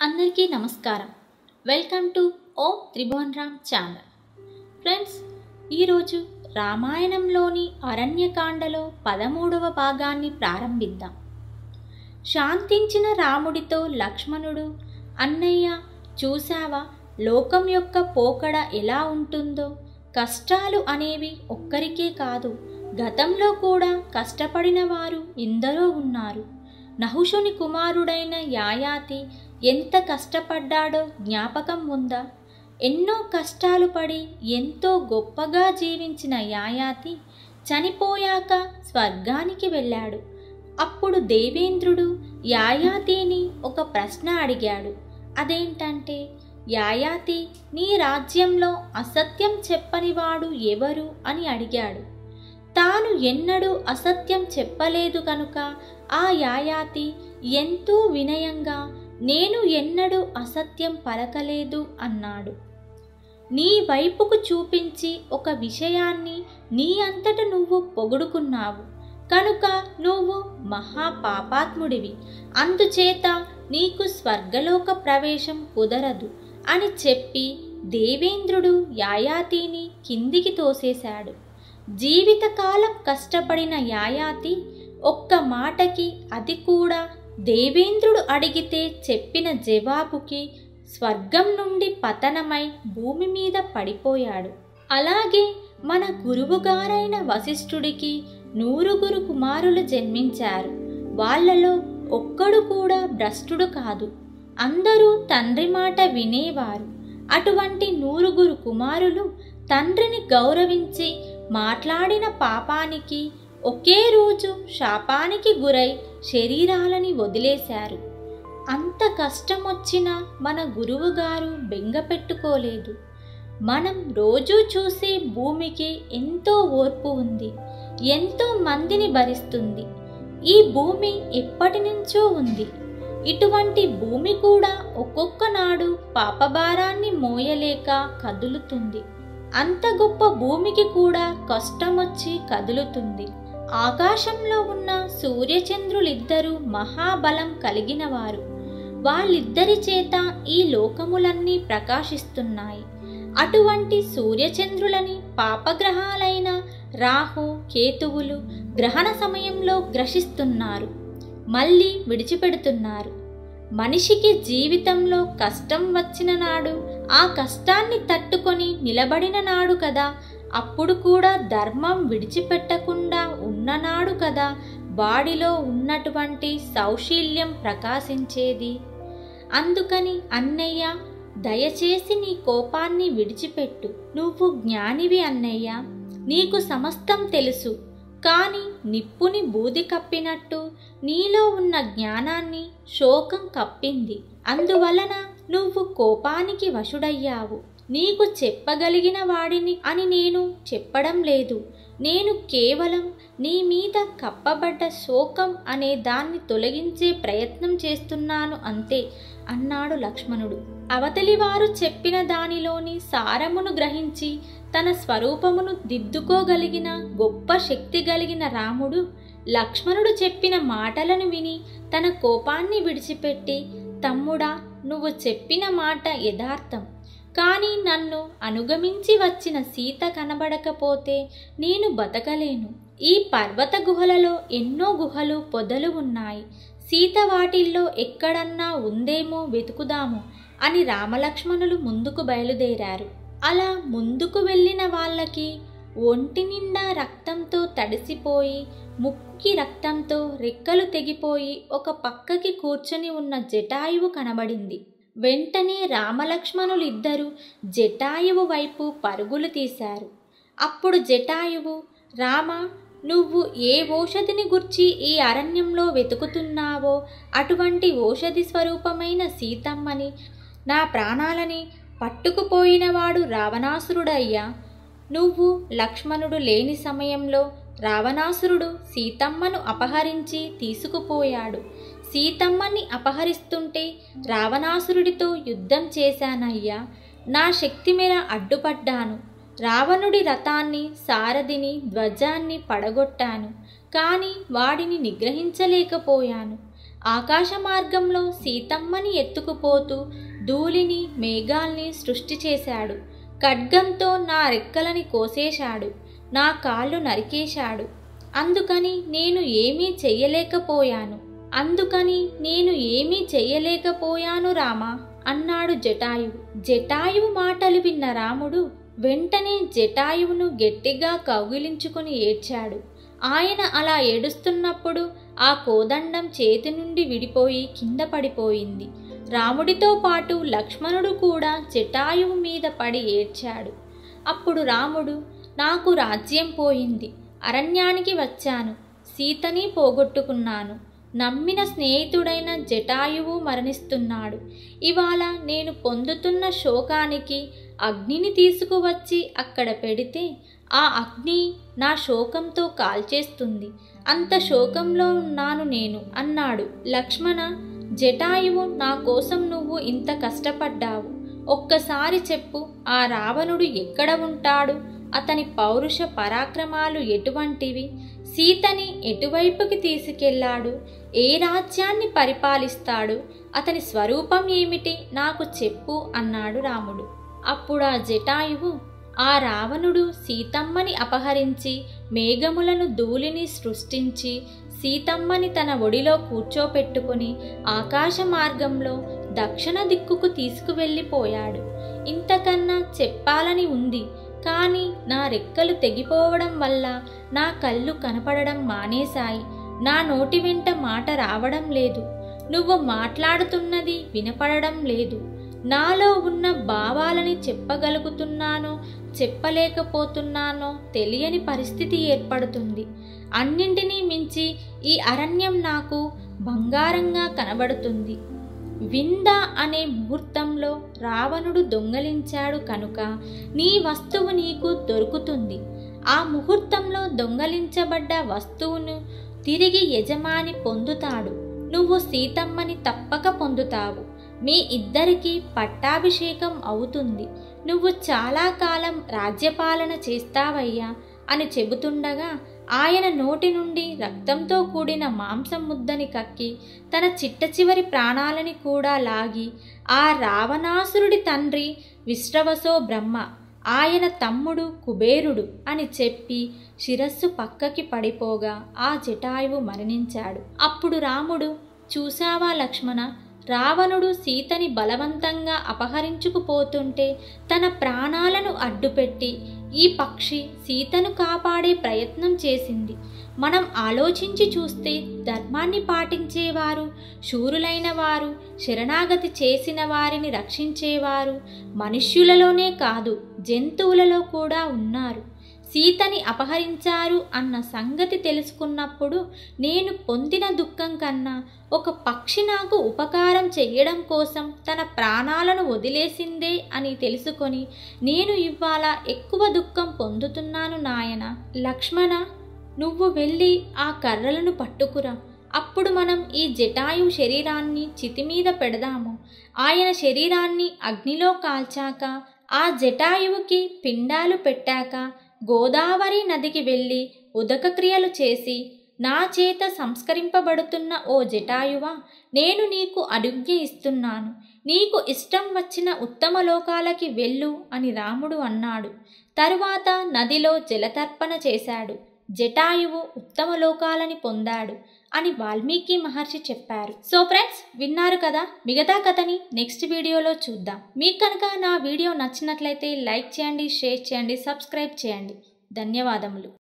అందరికీ నమస్కారం welcome to ఓ త్రిభువన్ రామ్ ఛానల్ ఫ్రెండ్స్ ఈరోజు రామాయణంలోని అరణ్యకాండలో పదమూడవ భాగాన్ని ప్రారంభిద్దాం శాంతించిన రాముడితో లక్ష్మణుడు అన్నయ్య చూశావా లోకం యొక్క పోకడ ఎలా ఉంటుందో కష్టాలు అనేవి ఒక్కరికే కాదు గతంలో కూడా కష్టపడిన వారు ఎందరో ఉన్నారు నహుషుని కుమారుడైన యాయాతి ఎంత కష్టపడ్డాడో జ్ఞాపకం ఉందా ఎన్నో కష్టాలు పడి ఎంతో గొప్పగా జీవించిన యాయాతి చనిపోయాక స్వర్గానికి వెళ్ళాడు అప్పుడు దేవేంద్రుడు యాయాతిని ఒక ప్రశ్న అడిగాడు అదేంటంటే యాయాతి నీ రాజ్యంలో అసత్యం చెప్పనివాడు ఎవరు అని అడిగాడు తాను ఎన్నడూ అసత్యం చెప్పలేదు కనుక ఆ యాయాతి ఎంతో వినయంగా నేను ఎన్నడూ అసత్యం పలకలేదు అన్నాడు నీ వైపుకు చూపించి ఒక విషయాన్ని నీ అంతట నువ్వు పొగుడుకున్నావు కనుక నువ్వు మహాపాపాత్ముడివి అందుచేత నీకు స్వర్గలోక ప్రవేశం కుదరదు అని చెప్పి దేవేంద్రుడు యాయాతిని కిందికి తోసేశాడు జీవితకాలం కష్టపడిన యాయాతి ఒక్క మాటకి అది కూడా దేవేంద్రుడు అడిగితే చెప్పిన జవాబుకి స్వర్గం నుండి పతనమై భూమి మీద పడిపోయాడు అలాగే మన గురువుగారైన వశిష్ఠుడికి నూరుగురు కుమారులు జన్మించారు వాళ్ళలో ఒక్కడు కూడా భ్రష్టుడు కాదు అందరూ తండ్రి మాట వినేవారు అటువంటి నూరుగురు కుమారులు తండ్రిని గౌరవించి మాట్లాడిన పాపానికి ఒకే రోజు శాపానికి గురై శరీరాలని వదిలేశారు అంత కష్టం వచ్చినా మన గురువుగారు బెంగ పెట్టుకోలేదు మనం రోజూ చూసే భూమికి ఎంతో ఓర్పు ఉంది ఎంతో మందిని భరిస్తుంది ఈ భూమి ఎప్పటి నుంచో ఉంది ఇటువంటి భూమి కూడా ఒక్కొక్క నాడు పాపభారాన్ని మోయలేక కదులుతుంది అంత గొప్ప భూమికి కూడా కష్టమొచ్చి కదులుతుంది ఆకాశంలో ఉన్న సూర్యచంద్రులిద్దరూ మహాబలం కలిగినవారు వాళ్ళిద్దరి చేత ఈ లోకములన్నీ ప్రకాశిస్తున్నాయి అటువంటి సూర్యచంద్రులని పాపగ్రహాలైన రాహు కేతువులు గ్రహణ సమయంలో గ్రహిస్తున్నారు మళ్ళీ విడిచిపెడుతున్నారు మనిషికి జీవితంలో కష్టం వచ్చిన నాడు ఆ కష్టాన్ని తట్టుకొని నిలబడిన నాడు కదా అప్పుడు కూడా ధర్మం విడిచిపెట్టకుండా ఉన్ననాడు కదా వాడిలో ఉన్నటువంటి సౌశీల్యం ప్రకాశించేది అందుకని అన్నయ్య దయచేసి నీ కోపాన్ని విడిచిపెట్టు నువ్వు జ్ఞానివి అన్నయ్య నీకు సమస్తం తెలుసు కానీ నిప్పుని బూది కప్పినట్టు నీలో ఉన్న జ్ఞానాన్ని శోకం కప్పింది అందువలన నువ్వు కోపానికి వశుడయ్యావు నీకు చెప్పగలిగిన వాడిని అని నేను చెప్పడం లేదు నేను కేవలం నీ మీద కప్పబడ్డ శోకం అనే దాన్ని తొలగించే ప్రయత్నం చేస్తున్నాను అంతే అన్నాడు లక్ష్మణుడు అవతలి వారు చెప్పిన దానిలోని సారమును గ్రహించి తన స్వరూపమును దిద్దుకోగలిగిన గొప్ప శక్తి కలిగిన రాముడు లక్ష్మణుడు చెప్పిన మాటలను విని తన కోపాన్ని విడిచిపెట్టి తమ్ముడా నువ్వు చెప్పిన మాట యథార్థం కానీ నన్ను అనుగమించి వచ్చిన సీత కనబడకపోతే నేను బతకలేను ఈ పర్వత గుహలలో ఎన్నో గుహలు పొదలు ఉన్నాయి సీత వాటిల్లో ఎక్కడన్నా ఉందేమో వెతుకుదాము అని రామలక్ష్మణులు ముందుకు బయలుదేరారు అలా ముందుకు వెళ్ళిన వాళ్ళకి ఒంటి నిండా రక్తంతో తడిసిపోయి ముక్కి రక్తంతో రెక్కలు తెగిపోయి ఒక పక్కకి కూర్చొని ఉన్న జటాయువు కనబడింది వెంటనే రామలక్ష్మణులిద్దరూ జటాయువు వైపు పరుగులు తీశారు అప్పుడు జటాయువు రామ నువ్వు ఏ ఓషధిని గుర్చి ఈ అరణ్యంలో వెతుకుతున్నావో అటువంటి ఓషధి స్వరూపమైన సీతమ్మని నా ప్రాణాలని పట్టుకుపోయినవాడు రావణాసురుడయ్యా నువ్వు లక్ష్మణుడు లేని సమయంలో రావణాసురుడు సీతమ్మను అపహరించి తీసుకుపోయాడు సీతమ్మని అపహరిస్తుంటే రావణాసురుడితో యుద్ధం చేశానయ్యా నా శక్తి మేర అడ్డుపడ్డాను రావణుడి రథాన్ని సారథిని ధ్వజాన్ని పడగొట్టాను కానీ వాడిని నిగ్రహించలేకపోయాను ఆకాశ మార్గంలో సీతమ్మని ఎత్తుకుపోతూ ధూళిని మేఘాల్ని సృష్టి చేశాడు ఖడ్గంతో నా రెక్కలని కోసేశాడు నా కాళ్ళు నరికేశాడు అందుకని నేను ఏమీ చెయ్యలేకపోయాను అందుకని నేను ఏమీ చెయ్యలేకపోయాను రామా అన్నాడు జటాయువు జటాయువు మాటలు విన్న రాముడు వెంటనే జటాయువును గట్టిగా కౌగిలించుకుని ఏడ్చాడు ఆయన అలా ఏడుస్తున్నప్పుడు ఆ కోదండం చేతి నుండి విడిపోయి కింద పడిపోయింది రాముడితో పాటు లక్ష్మణుడు కూడా జటాయువు మీద పడి ఏడ్చాడు అప్పుడు రాముడు నాకు రాజ్యం పోయింది అరణ్యానికి వచ్చాను సీతని పోగొట్టుకున్నాను నమ్మిన స్నేహితుడైన జటాయువు మరణిస్తున్నాడు ఇవాళ నేను పొందుతున్న శోకానికి అగ్నిని తీసుకువచ్చి అక్కడ పెడితే ఆ అగ్ని నా శోకంతో కాల్చేస్తుంది అంత శోకంలో ఉన్నాను నేను అన్నాడు లక్ష్మణ జటాయువు నా కోసం నువ్వు ఇంత కష్టపడ్డావు ఒక్కసారి చెప్పు ఆ రావణుడు ఎక్కడ ఉంటాడు అతని పౌరుష పరాక్రమాలు ఎటువంటివి సీతని ఎటువైపుకి తీసుకెళ్లాడు ఏ రాజ్యాన్ని పరిపాలిస్తాడు అతని స్వరూపం ఏమిటి నాకు చెప్పు అన్నాడు రాముడు అప్పుడు ఆ జటాయువు ఆ రావణుడు సీతమ్మని అపహరించి మేఘములను ధూళిని సృష్టించి సీతమ్మని తన ఒడిలో కూర్చోపెట్టుకుని ఆకాశ మార్గంలో దక్షిణ దిక్కుకు తీసుకువెళ్ళిపోయాడు ఇంతకన్నా చెప్పాలని ఉంది కానీ నా రెక్కలు తెగిపోవడం వల్ల నా కళ్ళు కనపడడం మానేశాయి నా నోటి వెంట మాట రావడం లేదు నువ్వు మాట్లాడుతున్నది వినపడడం లేదు నాలో ఉన్న భావాలని చెప్పగలుగుతున్నానో చెప్పలేకపోతున్నానో తెలియని పరిస్థితి ఏర్పడుతుంది అన్నింటినీ మించి ఈ అరణ్యం నాకు బంగారంగా కనబడుతుంది వింద అనే ముహూర్తంలో రావణుడు దొంగలించాడు కనుక నీ వస్తువు నీకు దొరుకుతుంది ఆ ముహూర్తంలో దొంగలించబడ్డ వస్తువును తిరిగి యజమాని పొందుతాడు నువ్వు సీతమ్మని తప్పక పొందుతావు మీ ఇద్దరికీ పట్టాభిషేకం అవుతుంది నువ్వు చాలా కాలం రాజ్యపాలన చేస్తావయ్యా అని చెబుతుండగా ఆయన నోటి నుండి రక్తంతో కూడిన మాంసం ముద్దని కక్కి తన చిట్ట చివరి ప్రాణాలని కూడా లాగి ఆ రావణాసురుడి తండ్రి విశ్రవసో బ్రహ్మ ఆయన తమ్ముడు కుబేరుడు అని చెప్పి శిరస్సు పక్కకి పడిపోగా ఆ జటాయువు మరణించాడు అప్పుడు రాముడు చూశావా లక్ష్మణ రావణుడు సీతని బలవంతంగా అపహరించుకుపోతుంటే తన ప్రాణాలను అడ్డుపెట్టి ఈ పక్షి సీతను కాపాడే ప్రయత్నం చేసింది మనం ఆలోచించి చూస్తే ధర్మాన్ని పాటించేవారు శూరులైన వారు శరణాగతి చేసిన వారిని రక్షించేవారు మనుష్యులలోనే కాదు జంతువులలో కూడా ఉన్నారు సీతని అపహరించారు అన్న సంగతి తెలుసుకున్నప్పుడు నేను పొందిన దుఃఖం కన్నా ఒక పక్షి నాకు ఉపకారం చెయ్యడం కోసం తన ప్రాణాలను వదిలేసిందే అని తెలుసుకొని నేను ఇవాళ ఎక్కువ దుఃఖం పొందుతున్నాను నాయన లక్ష్మణ నువ్వు వెళ్ళి ఆ కర్రలను పట్టుకురా అప్పుడు మనం ఈ జటాయు శరీరాన్ని చితిమీద పెడదాము ఆయన శరీరాన్ని అగ్నిలో కాల్చాక ఆ జటాయువుకి పిండాలు పెట్టాక గోదావరి నదికి వెళ్ళి ఉదక క్రియలు చేసి నా చేత సంస్కరింపబడుతున్న ఓ జటాయువా నేను నీకు అనుజ్ఞ ఇస్తున్నాను నీకు ఇష్టం వచ్చిన ఉత్తమ లోకాలకి వెళ్ళు అని రాముడు అన్నాడు తరువాత నదిలో జలతర్పణ చేశాడు జటాయువు ఉత్తమ లోకాలని పొందాడు అని వాల్మీకి మహర్షి చెప్పారు సో ఫ్రెండ్స్ విన్నారు కదా మిగతా కథని నెక్స్ట్ వీడియోలో చూద్దాం మీకు కనుక నా వీడియో నచ్చినట్లయితే లైక్ చేయండి షేర్ చేయండి సబ్స్క్రైబ్ చేయండి ధన్యవాదములు